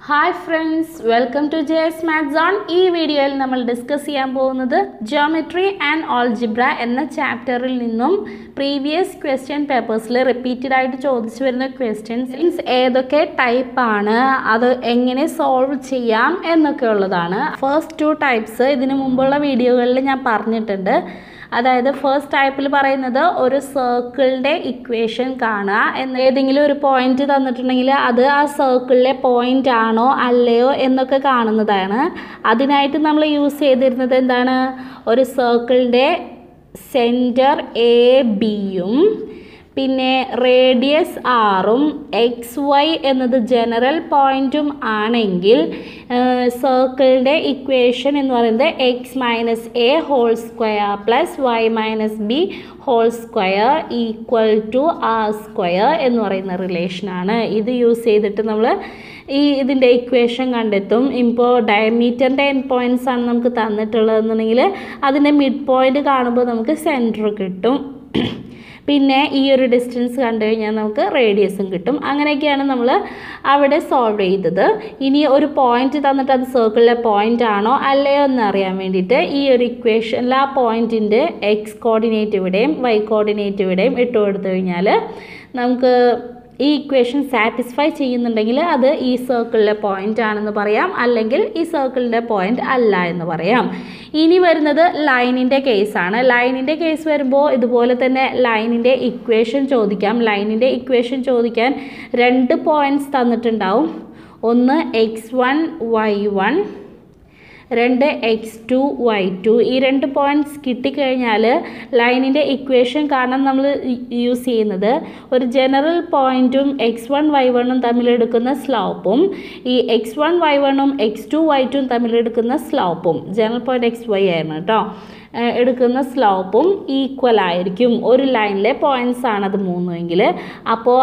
Hi friends welcome to J S maths on ഈ വീഡിയോയിൽ നമ്മൾ ഡിസ്കസ് ചെയ്യാൻ പോകുന്നത് ജോമെട്രി ആൻഡ് ഓൾജിബ്ര എന്ന ചാപ്റ്ററിൽ നിന്നും പ്രീവിയസ് ക്വസ്റ്റ്യൻ പേപ്പേഴ്സിൽ റിപ്പീറ്റഡ് ആയിട്ട് ചോദിച്ചു വരുന്ന ക്വസ്റ്റ്യൻസ് മീൻസ് ഏതൊക്കെ ടൈപ്പാണ് അത് എങ്ങനെ സോൾവ് ചെയ്യാം എന്നൊക്കെ ഉള്ളതാണ് ഫസ്റ്റ് ടു ടൈപ്സ് ഇതിനു മുമ്പുള്ള വീഡിയോകളിൽ ഞാൻ പറഞ്ഞിട്ടുണ്ട് അതായത് ഫസ്റ്റ് ടൈപ്പിൽ പറയുന്നത് ഒരു സർക്കിളിൻ്റെ ഇക്വേഷൻ കാണുക എന്ന് ഏതെങ്കിലും ഒരു പോയിന്റ് തന്നിട്ടുണ്ടെങ്കിൽ അത് ആ സർക്കിളിലെ പോയിന്റ് ആണോ അല്ലയോ എന്നൊക്കെ കാണുന്നതാണ് അതിനായിട്ട് നമ്മൾ യൂസ് ചെയ്തിരുന്നത് എന്താണ് ഒരു സർക്കിളിൻ്റെ സെൻറ്റർ എ ബിയും പിന്നെ റേഡിയസ് ആറും എക്സ് വൈ എന്നത് ജനറൽ പോയിൻറ്റും ആണെങ്കിൽ സർക്കിളിൻ്റെ ഇക്വേഷൻ എന്ന് പറയുന്നത് X minus A whole square plus Y minus B whole square equal to R square എന്ന് പറയുന്ന റിലേഷനാണ് ഇത് യൂസ് ചെയ്തിട്ട് നമ്മൾ ഈ ഇതിൻ്റെ ഇക്വേഷൻ കണ്ടെത്തും ഇപ്പോൾ ഡയമീറ്ററിൻ്റെ എൻ പോയിൻറ്റ്സ് ആണ് നമുക്ക് തന്നിട്ടുള്ളതെന്നുണ്ടെങ്കിൽ അതിൻ്റെ മിഡ് പോയിൻ്റ് കാണുമ്പോൾ നമുക്ക് സെൻറ്റർ കിട്ടും പിന്നെ ഈ ഒരു ഡിസ്റ്റൻസ് കണ്ടു കഴിഞ്ഞാൽ നമുക്ക് റേഡിയസും കിട്ടും അങ്ങനെയൊക്കെയാണ് നമ്മൾ അവിടെ സോൾവ് ചെയ്തത് ഇനി ഒരു പോയിന്റ് തന്നിട്ട് അത് സർക്കിളിലെ പോയിന്റ് ആണോ അല്ലയോ എന്ന് അറിയാൻ വേണ്ടിയിട്ട് ഈ ഒരു ഇക്വേഷനിൽ ആ പോയിന്റിൻ്റെ എക്സ് കോർഡിനേറ്റ് ഇവിടെയും വൈ കോർഡിനേറ്റ് ഇവിടെയും ഇട്ട് കൊടുത്തു കഴിഞ്ഞാൽ നമുക്ക് ഈ ഇക്വേഷൻ സാറ്റിസ്ഫൈ ചെയ്യുന്നുണ്ടെങ്കിൽ അത് ഈ സർക്കിളിലെ പോയിന്റ് ആണെന്ന് പറയാം അല്ലെങ്കിൽ ഈ സർക്കിളിൻ്റെ പോയിന്റ് അല്ല എന്ന് പറയാം ഇനി വരുന്നത് ലൈനിൻ്റെ കേസാണ് ലൈനിൻ്റെ കേസ് വരുമ്പോൾ ഇതുപോലെ തന്നെ ലൈനിൻ്റെ ഇക്വേഷൻ ചോദിക്കാം ലൈനിൻ്റെ ഇക്വേഷൻ ചോദിക്കാൻ രണ്ട് പോയിന്റ്സ് തന്നിട്ടുണ്ടാവും ഒന്ന് എക്സ് വൺ വൈ വൺ രണ്ട് എക്സ് ടു വൈ ടു ഈ രണ്ട് പോയിൻറ്റ്സ് കിട്ടിക്കഴിഞ്ഞാൽ ലൈനിൻ്റെ ഇക്വേഷൻ കാണാൻ നമ്മൾ യൂസ് ചെയ്യുന്നത് ഒരു ജനറൽ പോയിൻറ്റും എക്സ് വൺ വൈ വണ്ണും തമ്മിലെടുക്കുന്ന സ്ലോപ്പും ഈ എക്സ് വൺ വൈ വണ്ണും എക്സ് ടു വൈ ടും തമ്മിലെടുക്കുന്ന സ്ലോപ്പും ജനറൽ പോയിൻറ്റ് എക്സ് വൈ ആയിരുന്നു കേട്ടോ എടുക്കുന്ന സ്ലോപ്പും ഈക്വൽ ആയിരിക്കും ഒരു ലൈനിലെ പോയിൻറ്റ്സ് ആണ് അത് മൂന്നുമെങ്കിൽ അപ്പോൾ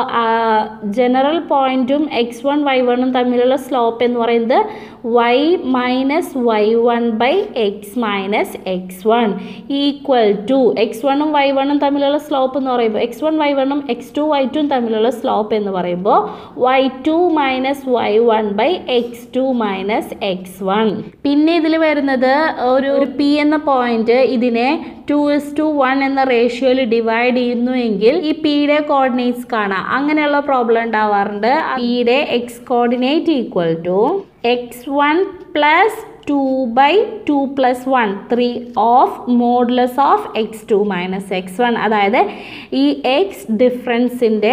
ജനറൽ പോയിൻറ്റും എക്സ് വൺ വൈ വണ്ണും തമ്മിലുള്ള സ്ലോപ്പ് എന്ന് പറയുന്നത് Y minus Y one by X minus X one equal to X വണ്ണും വൈ വണ്ണും തമ്മിലുള്ള സ്ലോപ്പ് എന്ന് പറയുമ്പോൾ എക്സ് വൺ വൈ വണ്ണും എക്സ് ടു വൈ ടും തമ്മിലുള്ള സ്ലോപ്പ് എന്ന് പറയുമ്പോൾ Y two minus Y one by X two minus X one പിന്നെ ഇതിൽ വരുന്നത് ഒരു ഒരു പി എന്ന പോയിന്റ് ഇതിനെ ടു എസ് ടു വൺ എന്ന റേഷ്യോയിൽ ഡിവൈഡ് ചെയ്യുന്നുവെങ്കിൽ ഈ പിയുടെ കോർഡിനേറ്റ്സ് കാണാം അങ്ങനെയുള്ള പ്രോബ്ലം ഉണ്ടാവാറുണ്ട് പിയുടെ X coordinate equal to X one plus two by two plus one three of modulus of X two minus X one അതായത് ഈ എക്സ് ഡിഫറൻസിൻ്റെ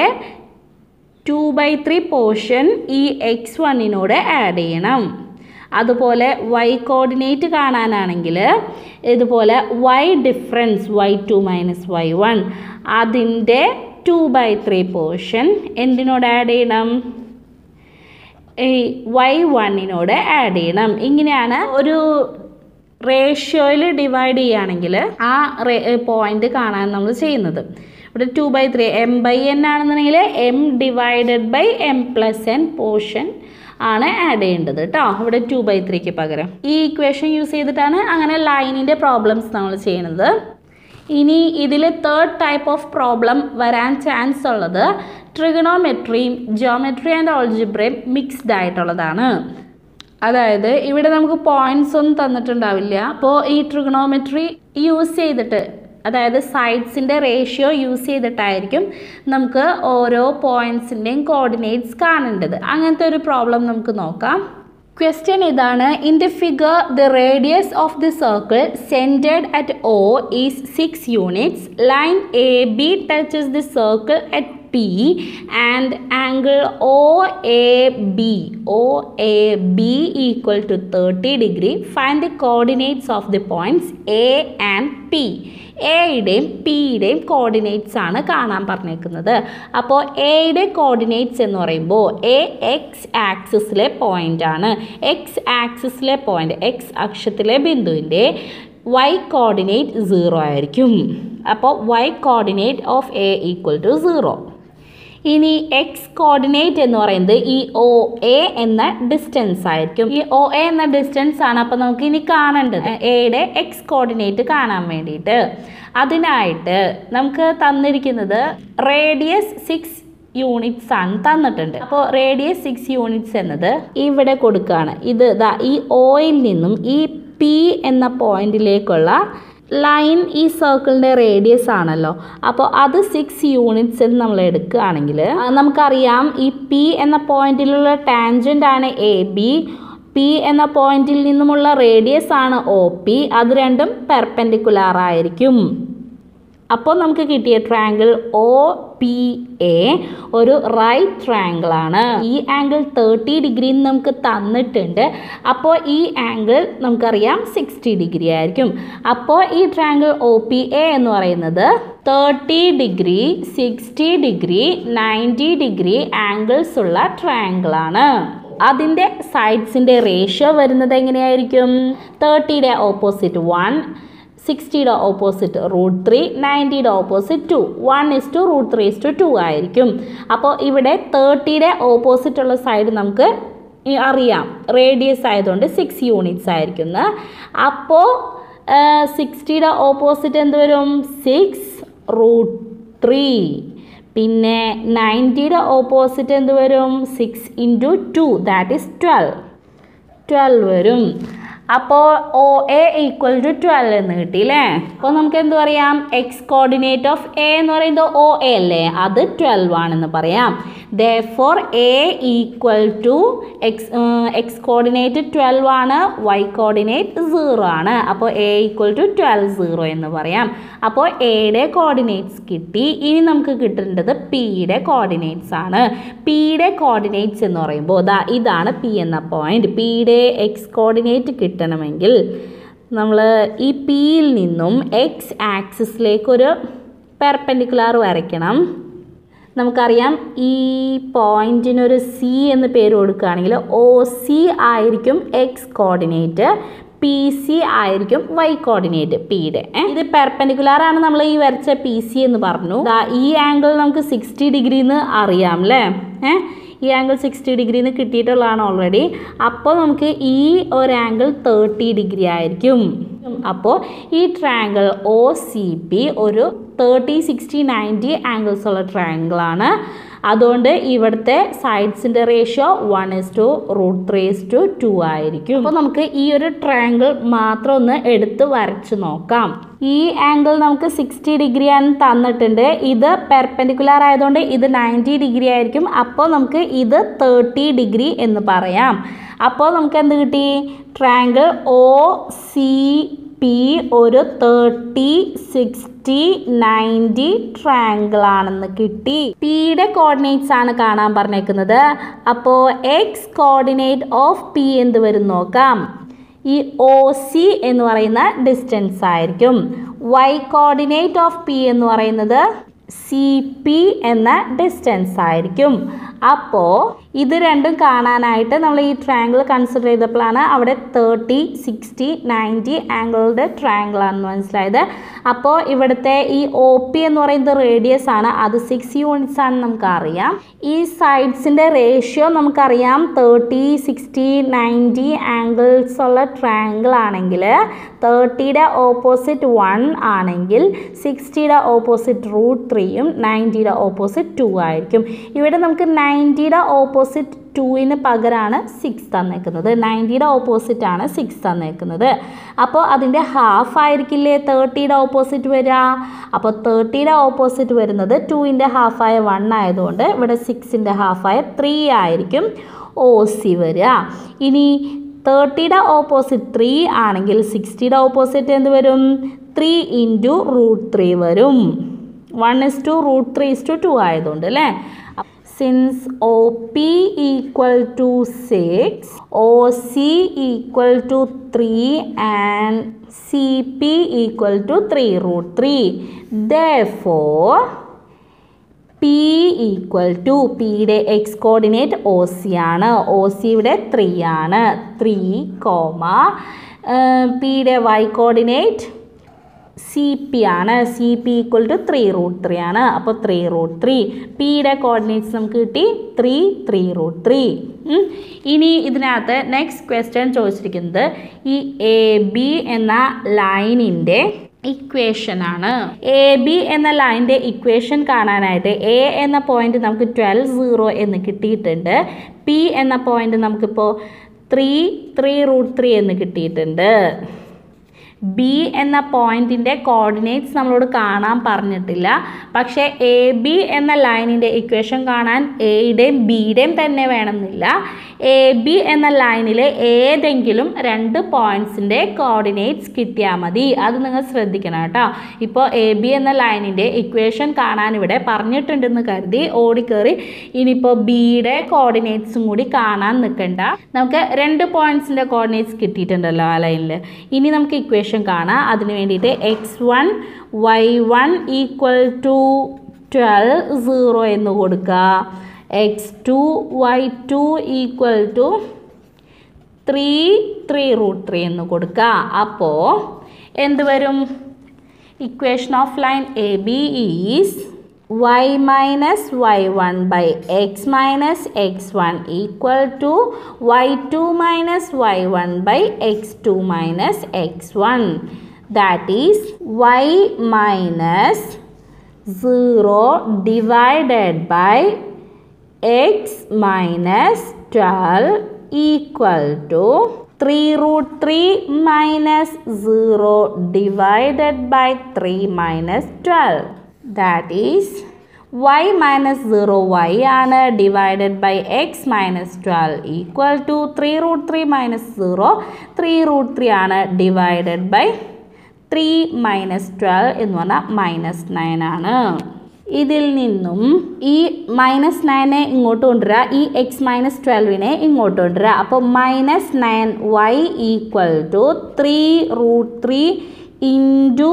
ടു ബൈ ത്രീ പോർഷൻ ഈ എക്സ് വണ്ണിനോട് ആഡ് ചെയ്യണം അതുപോലെ വൈ കോർഡിനേറ്റ് കാണാനാണെങ്കിൽ ഇതുപോലെ Y difference Y two minus Y one അതിൻ്റെ ടു ബൈ ത്രീ പോർഷൻ എന്തിനോട് ആഡ് ചെയ്യണം ഈ വൈ വണ്ണിനോട് ആഡ് ചെയ്യണം ഇങ്ങനെയാണ് ഒരു റേഷ്യോയിൽ ഡിവൈഡ് ചെയ്യുകയാണെങ്കിൽ ആ പോയിന്റ് കാണാൻ നമ്മൾ ചെയ്യുന്നത് ഇവിടെ two by three M by N ആണെന്നുണ്ടെങ്കിൽ M divided by M plus N portion ആണ് ആഡ് ചെയ്യേണ്ടത് കേട്ടോ ഇവിടെ ടു ബൈ ത്രീക്ക് പകരം ഈ ഇക്വേഷൻ യൂസ് ചെയ്തിട്ടാണ് അങ്ങനെ ലൈനിൻ്റെ പ്രോബ്ലംസ് നമ്മൾ ചെയ്യുന്നത് ഇനി ഇതിൽ തേർഡ് ടൈപ്പ് ഓഫ് പ്രോബ്ലം വരാൻ ചാൻസ് ഉള്ളത് ട്രിഗണോമെട്രിയും ജോമെട്രി ആൻഡ് ഓൾജിബ്രയും മിക്സ്ഡ് ആയിട്ടുള്ളതാണ് അതായത് ഇവിടെ നമുക്ക് പോയിന്റ്സ് ഒന്നും തന്നിട്ടുണ്ടാവില്ല അപ്പോൾ ഈ ട്രിഗണോമെട്രി യൂസ് ചെയ്തിട്ട് അതായത് സൈഡ്സിൻ്റെ റേഷ്യോ യൂസ് ചെയ്തിട്ടായിരിക്കും നമുക്ക് ഓരോ പോയിൻറ്റ്സിൻ്റെയും കോർഡിനേറ്റ്സ് കാണേണ്ടത് അങ്ങനത്തെ ഒരു പ്രോബ്ലം നമുക്ക് നോക്കാം ക്വസ്റ്റ്യൻ ഇതാണ് in the figure the radius of the circle centred at O is six units line A B touches the circle at P and angle OAB OAB equal to 30 degree find the coordinates of the points A and P എയുടെയും പിയുടെയും coordinates ആണ് കാണാൻ പറഞ്ഞേക്കുന്നത് അപ്പോൾ എയുടെ coordinates എന്ന് പറയുമ്പോൾ A X ആക്സിസിലെ പോയിന്റ് ആണ് എക്സ് ആക്സിസിലെ പോയിന്റ് എക്സ് അക്ഷത്തിലെ ബിന്ദുവിൻ്റെ വൈ കോർഡിനേറ്റ് സീറോ ആയിരിക്കും അപ്പോൾ Y coordinate of A equal to zero ഇനി എക്സ് കോർഡിനേറ്റ് എന്ന് പറയുന്നത് ഈ ഒ എ എന്ന ഡിസ്റ്റൻസ് ആയിരിക്കും ഈ ഒ എ എന്ന ഡിസ്റ്റൻസ് ആണ് അപ്പോൾ നമുക്ക് ഇനി കാണേണ്ടത് എയുടെ എക്സ് കോർഡിനേറ്റ് കാണാൻ വേണ്ടിയിട്ട് അതിനായിട്ട് നമുക്ക് തന്നിരിക്കുന്നത് റേഡിയസ് സിക്സ് യൂണിറ്റ്സ് ആണ് തന്നിട്ടുണ്ട് അപ്പോൾ റേഡിയസ് സിക്സ് യൂണിറ്റ്സ് എന്നത് ഇവിടെ കൊടുക്കുകയാണ് ഇത് ദാ ഈ ഓയിൽ നിന്നും ഈ പി എന്ന പോയിന്റിലേക്കുള്ള ലൈൻ ഈ സർക്കിളിൻ്റെ റേഡിയസ് ആണല്ലോ അപ്പോൾ അത് സിക്സ് യൂണിറ്റ്സ് എന്ന് നമ്മൾ എടുക്കുകയാണെങ്കിൽ ആ, നമുക്കറിയാം ഈ പി എന്ന പോയിന്റിലുള്ള ടാൻജൻ്റ് ആണ് എ ബി പി എന്ന പോയിന്റിൽ നിന്നുമുള്ള റേഡിയസ് ആണ് ഒ പി അത് രണ്ടും പെർപെൻഡിക്കുലാർ ആയിരിക്കും അപ്പോൾ നമുക്ക് കിട്ടിയ ട്രയാങ്കിൾ ഒ പി എ ഒരു റൈറ്റ് ട്രയാങ്കിൾ ആണ് ഈ ആംഗിൾ തേർട്ടി ഡിഗ്രി നമുക്ക് തന്നിട്ടുണ്ട് അപ്പോൾ ഈ ആംഗിൾ നമുക്കറിയാം സിക്സ്റ്റി ഡിഗ്രി ആയിരിക്കും അപ്പോൾ ഈ ട്രയാങ്കിൾ ഒ പി എ എന്ന് പറയുന്നത് thirty degree sixty degree ninety degree angles ഉള്ള ട്രയാങ്കിൾ ആണ് അതിൻ്റെ സൈഡ്സിൻ്റെ റേഷ്യോ വരുന്നത് എങ്ങനെയായിരിക്കും തേർട്ടിയുടെ ഓപ്പോസിറ്റ് വൺ സിക്സ്റ്റിയുടെ ഓപ്പോസിറ്റ് റൂട്ട് ത്രീ നയൻറ്റിയുടെ opposite two one is to root three is to two ആയിരിക്കും അപ്പോൾ ഇവിടെ തേർട്ടിയുടെ ഓപ്പോസിറ്റ് ഉള്ള സൈഡ് നമുക്ക് ഈ അറിയാം റേഡിയസ് ആയതുകൊണ്ട് സിക്സ് യൂണിറ്റ്സ് ആയിരിക്കും എന്ന്. അപ്പോൾ സിക്സ്റ്റിയുടെ ഓപ്പോസിറ്റ് എന്ത് വരും സിക്സ് റൂട്ട് ത്രീ പിന്നെ നയൻറ്റിയുടെ ഓപ്പോസിറ്റ് എന്ത് വരും six into two that is twelve twelve വരും അപ്പോൾ O A equal to twelve എന്ന് കിട്ടി അല്ലേ അപ്പോൾ നമുക്ക് എന്ത് പറയാം എക്സ് കോർഡിനേറ്റ് ഓഫ് എ എന്ന് പറയുന്നത് ഒ എ അല്ലേ അത് ട്വൽവ് ആണെന്ന് പറയാം therefore A equal to X X coordinate twelve ആണ് വൈ കോർഡിനേറ്റ് സീറോ ആണ് അപ്പോൾ A equal to twelve zero എന്ന് പറയാം അപ്പോൾ എയുടെ കോർഡിനേറ്റ്സ് കിട്ടി ഇനി നമുക്ക് കിട്ടേണ്ടത് പിയുടെ കോർഡിനേറ്റ്സ് ആണ് പിയുടെ കോർഡിനേറ്റ്സ് എന്ന് പറയുമ്പോൾ ദാ ഇതാണ് പി എന്ന പോയിന്റ് പിയുടെ എക്സ് കോർഡിനേറ്റ് കിട്ടണമെങ്കിൽ നമ്മൾ ഈ പിയിൽ നിന്നും എക്സ് ആക്സിസിലേക്കൊരു പെർപെൻഡിക്കുലാർ വരയ്ക്കണം നമുക്കറിയാം ഈ പോയിന്റിനൊരു സി എന്ന് പേര് കൊടുക്കുകയാണെങ്കിൽ ഒ സി ആയിരിക്കും എക്സ് കോർഡിനേറ്റ് പി സി ആയിരിക്കും വൈ കോർഡിനേറ്റ് പിയുടെ ഇത് പെർപെൻഡിക്കുലാർ ആണ് നമ്മൾ ഈ വരച്ച പി സി എന്ന് പറഞ്ഞു ദാ ഈ ആംഗിൾ നമുക്ക് സിക്സ്റ്റി ഡിഗ്രി എന്ന് അറിയാം അല്ലേ ഏഹ് ഈ ആംഗിൾ സിക്സ്റ്റി ഡിഗ്രി എന്ന് കിട്ടിയിട്ടുള്ളതാണ് ഓൾറെഡി അപ്പോൾ നമുക്ക് ഈ ഒരു ആംഗിൾ തേർട്ടി ഡിഗ്രി ആയിരിക്കും അപ്പോൾ ഈ ട്രയാങ്കിൾ ഒ സി പി ഒരു തേർട്ടി സിക്സ്റ്റി നയൻറ്റി ആംഗിൾസ് ഉള്ള ട്രയാങ്കിൾ ആണ് അതുകൊണ്ട് ഇവിടുത്തെ സൈഡ്സിൻ്റെ ratio one is to root three is to two ആയിരിക്കും അപ്പോൾ നമുക്ക് ഈ ഒരു ട്രയാങ്കിൾ മാത്രം ഒന്ന് എടുത്ത് വരച്ച് നോക്കാം ഈ ആംഗിൾ നമുക്ക് സിക്സ്റ്റി ഡിഗ്രി ആണ് തന്നിട്ടുണ്ട് ഇത് പെർപെൻഡിക്കുലാർ ആയതുകൊണ്ട് ഇത് നയൻറ്റി ഡിഗ്രി ആയിരിക്കും അപ്പോൾ നമുക്ക് ഇത് തേർട്ടി ഡിഗ്രി എന്ന് പറയാം അപ്പോൾ നമുക്ക് എന്ത് കിട്ടി ട്രയാങ്കിൾ ഒ സി പി ഒരു തേർട്ടി സിക്സ്റ്റി നയൻറ്റി ട്രയാങ്കിൾ ആണെന്ന് കിട്ടി പിയുടെ കോർഡിനേറ്റ്സ് ആണ് കാണാൻ പറഞ്ഞേക്കുന്നത് അപ്പോൾ എക്സ് കോർഡിനേറ്റ് ഓഫ് പി എന്ത് വരും നോക്കാം ഈ ഒ സി എന്ന് പറയുന്ന ഡിസ്റ്റൻസ് ആയിരിക്കും വൈ കോർഡിനേറ്റ് ഓഫ് പി എന്ന് പറയുന്നത് സി പി എന്ന ഡിസ്റ്റൻസ് ആയിരിക്കും അപ്പോൾ ഇത് രണ്ടും കാണാനായിട്ട് നമ്മൾ ഈ ട്രയാങ്കിൾ കൺസിഡർ ചെയ്തപ്പോഴാണ് അവിടെ തേർട്ടി സിക്സ്റ്റി നയൻറ്റി ആംഗിളുടെ ട്രയാങ്കിൾ ആണെന്ന് മനസ്സിലായത് അപ്പോൾ ഇവിടുത്തെ ഈ ഒ പി എന്ന് പറയുന്നത് റേഡിയസ് ആണ് അത് സിക്സ് യൂണിറ്റ്സ് ആണെന്ന് നമുക്കറിയാം ഈ സൈഡ്സിൻ്റെ റേഷ്യോ നമുക്കറിയാം തേർട്ടി സിക്സ്റ്റി നയൻറ്റി ആംഗിൾസ് ഉള്ള ട്രയാങ്കിൾ ആണെങ്കിൽ തേർട്ടിയുടെ ഓപ്പോസിറ്റ് വൺ ആണെങ്കിൽ സിക്സ്റ്റിയുടെ ഓപ്പോസിറ്റ് റൂട്ട് ത്രീയും നയൻറ്റിയുടെ ഓപ്പോസിറ്റ് ടു ആയിരിക്കും ഇവിടെ നമുക്ക് നയൻറ്റിയുടെ ഓപ്പോസിറ്റ് ടുവിന് പകരമാണ് സിക്സ് തന്നേക്കുന്നത് നയൻറ്റിയുടെ ഓപ്പോസിറ്റ് ആണ് സിക്സ് തന്നേക്കുന്നത് അപ്പോൾ അതിൻ്റെ ഹാഫ് ആയിരിക്കില്ലേ തേർട്ടിയുടെ ഓപ്പോസിറ്റ് വരിക അപ്പോൾ തേർട്ടിയുടെ ഓപ്പോസിറ്റ് വരുന്നത് ടുവിൻ്റെ ഹാഫായ വൺ ആയതുകൊണ്ട് ഇവിടെ സിക്സിൻ്റെ ഹാഫായ ത്രീ ആയിരിക്കും ഒ സി വരിക ഇനി തേർട്ടിയുടെ ഓപ്പോസിറ്റ് ത്രീ ആണെങ്കിൽ സിക്സ്റ്റിയുടെ ഓപ്പോസിറ്റ് എന്ത് വരും ത്രീ ഇൻറ്റു റൂട്ട് ത്രീ വരും one is to root three is to two ആയതുകൊണ്ട് അല്ലേ since O P equal to six O C equal to three and C P equal to three root three therefore P equal to പിയുടെ X coordinate O C ആണ് O C ഇവിടെ three ആണ് three comma പിയുടെ Y coordinate C P ആണ് C P equal to three root three ആണ് അപ്പോൾ three root three പിയുടെ coordinates നമുക്ക് കിട്ടി ത്രീ ത്രീ റൂട്ട് ത്രീ ഇനി ഇതിനകത്ത് നെക്സ്റ്റ് ക്വസ്റ്റ്യൻ ചോദിച്ചിരിക്കുന്നത് ഈ എ ബി എന്ന ലൈനിൻ്റെ ഇക്വേഷൻ ആണ് എ ബി എന്ന ലൈൻ്റെ ഇക്വേഷൻ കാണാനായിട്ട് എ എന്ന പോയിന്റ് നമുക്ക് ട്വൽവ് സീറോ എന്ന് കിട്ടിയിട്ടുണ്ട് പി എന്ന പോയിന്റ് നമുക്കിപ്പോൾ ത്രീ ത്രീ റൂട്ട് ത്രീ എന്ന് കിട്ടിയിട്ടുണ്ട് ബി എന്ന പോയിന്റിൻ്റെ കോർഡിനേറ്റ്സ് നമ്മളോട് കാണാൻ പറഞ്ഞിട്ടില്ല പക്ഷേ എ ബി എന്ന ലൈനിൻ്റെ ഇക്വേഷൻ കാണാൻ എയുടെയും ബിയുടെയും തന്നെ വേണമെന്നില്ല എ ബി എന്ന ലൈനിലെ ഏതെങ്കിലും രണ്ട് പോയിന്റ്സിൻ്റെ കോർഡിനേറ്റ്സ് കിട്ടിയാൽ മതി അത് നിങ്ങൾ ശ്രദ്ധിക്കണം കേട്ടോ ഇപ്പോൾ എ ബി എന്ന ലൈനിൻ്റെ ഇക്വേഷൻ കാണാൻ ഇവിടെ പറഞ്ഞിട്ടുണ്ടെന്ന് കരുതി ഓടിക്കേറി ഇനിയിപ്പോൾ ബിയുടെ കോർഡിനേറ്റ്സും കൂടി കാണാൻ നിൽക്കണ്ട നമുക്ക് രണ്ട് പോയിന്റ്സിൻ്റെ കോർഡിനേറ്റ്സ് കിട്ടിയിട്ടുണ്ടല്ലോ ആ ലൈനിൽ ഇനി നമുക്ക് ഇക്വേഷൻ കാണാം അതിന് വേണ്ടിയിട്ട് X one Y one equal to twelve zero എന്ന് കൊടുക്കുക X two Y two equal to three three root three എന്ന് കൊടുക്കുക അപ്പോൾ എന്ത് വരും equation of line A B is y minus y1 by x minus x1 equal to y2 minus y1 by x2 minus x1 that is y minus 0 divided by x minus 12 equal to 3 root 3 minus 0 divided by 3 minus 12 that is y minus 0 y ആണ് divided by x minus 12 equal to 3 root 3 minus 0 3 root 3 ആണ് divided by 3 minus 12 എന്ന് പറഞ്ഞാൽ minus nine ആണ് ഇതിൽ നിന്നും ഈ minus നയനെ ഇങ്ങോട്ട് കൊണ്ടുവരിക ഈ എക്സ് മൈനസ് ട്വൽവിനെ ഇങ്ങോട്ട് കൊണ്ടുവരിക അപ്പോൾ minus nine Y equal to three root three into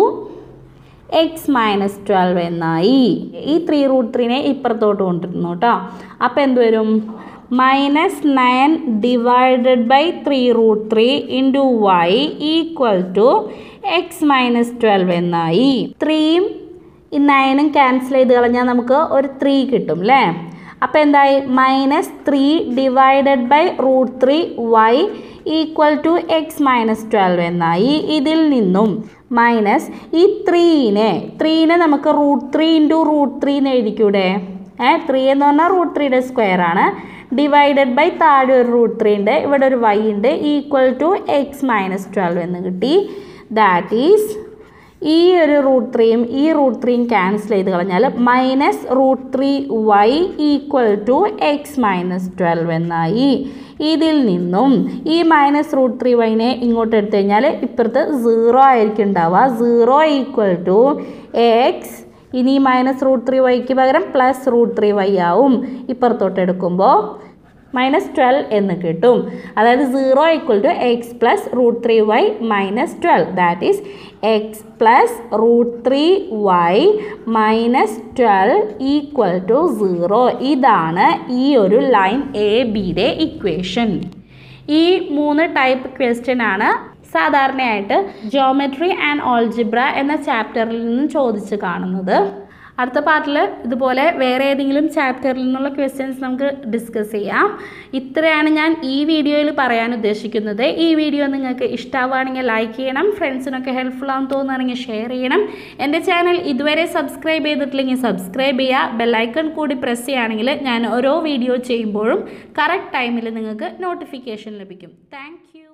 X minus twelve എന്നായി ഈ ത്രീ റൂട്ട് ത്രീനെ ഇപ്പുറത്തോട്ട് കൊണ്ടിരുന്നു കേട്ടോ അപ്പോൾ എന്ത് വരും minus nine divided by three root three into Y equal to X minus twelve എന്നായി ത്രീയും ഈ നയനും ക്യാൻസൽ ചെയ്ത് കളഞ്ഞാൽ നമുക്ക് ഒരു ത്രീ കിട്ടും അല്ലേ അപ്പോൾ എന്തായി minus three divided by root three Y equal to X minus twelve എന്നായി ഇതിൽ നിന്നും മൈനസ് ഈ ത്രീനെ ത്രീനെ നമുക്ക് root three into root three എന്ന് എഴുതിക്കൂടെ ഏ ത്രീ എന്ന് പറഞ്ഞാൽ റൂട്ട് ത്രീയുടെ സ്ക്വയർ ആണ് ഡിവൈഡഡ് ബൈ താഴെ ഒരു റൂട്ട് ത്രീ ഉണ്ട് ഇവിടെ ഒരു വൈ ഉണ്ട് equal to X minus twelve എന്ന് കിട്ടി ദാറ്റ് ഈസ് ഈ ഒരു റൂട്ട് ത്രീയും ഈ റൂട്ട് ത്രീയും ക്യാൻസൽ ചെയ്ത് കളഞ്ഞാൽ minus root three Y equal to X minus twelve എന്നായി ഇതിൽ നിന്നും ഈ മൈനസ് റൂട്ട് ത്രീ വൈനെ ഇങ്ങോട്ട് എടുത്തു കഴിഞ്ഞാൽ ഇപ്പുറത്ത് സീറോ ആയിരിക്കും ഉണ്ടാവുക സീറോ ഈക്വൽ ടു എക്സ് ഇനി മൈനസ് റൂട്ട് ത്രീ വൈക്ക് പകരം പ്ലസ് റൂട്ട് ത്രീ വൈ ആവും ഇപ്പുറത്തോട്ട് എടുക്കുമ്പോൾ മൈനസ് ട്വൽവ് എന്ന് കിട്ടും അതായത് zero equal to X plus root three Y minus twelve that is X plus root three Y minus twelve equal to zero ഇതാണ് ഈ ഒരു ലൈൻ എ ബിയുടെ ഇക്വേഷൻ ഈ മൂന്ന് ടൈപ്പ് ക്വസ്റ്റ്യൻ ആണ് സാധാരണയായിട്ട് ജോമെട്രി ആൻഡ് ഓൾജിബ്ര എന്ന ചാപ്റ്ററിൽ നിന്നും ചോദിച്ച് കാണുന്നത് അടുത്ത പാർട്ടിൽ ഇതുപോലെ വേറെ ഏതെങ്കിലും ചാപ്റ്ററിൽ നിന്നുള്ള ക്വസ്റ്റ്യൻസ് നമുക്ക് ഡിസ്കസ് ചെയ്യാം ഇത്രയാണ് ഞാൻ ഈ വീഡിയോയിൽ പറയാൻ ഉദ്ദേശിക്കുന്നത് ഈ വീഡിയോ നിങ്ങൾക്ക് ഇഷ്ടമാവുകയാണെങ്കിൽ ലൈക്ക് ചെയ്യണം ഫ്രണ്ട്സിനൊക്കെ ഹെൽപ്ഫുൾ ആണെന്ന് തോന്നുകയാണെങ്കിൽ ഷെയർ ചെയ്യണം എൻ്റെ ചാനൽ ഇതുവരെ സബ്സ്ക്രൈബ് ചെയ്തിട്ടില്ലെങ്കിൽ സബ്സ്ക്രൈബ് ചെയ്യുക ബെല്ലൈക്കൺ കൂടി പ്രസ് ചെയ്യുകയാണെങ്കിൽ ഞാൻ ഓരോ വീഡിയോ ചെയ്യുമ്പോഴും കറക്റ്റ് ടൈമിൽ നിങ്ങൾക്ക് നോട്ടിഫിക്കേഷൻ ലഭിക്കും താങ്ക്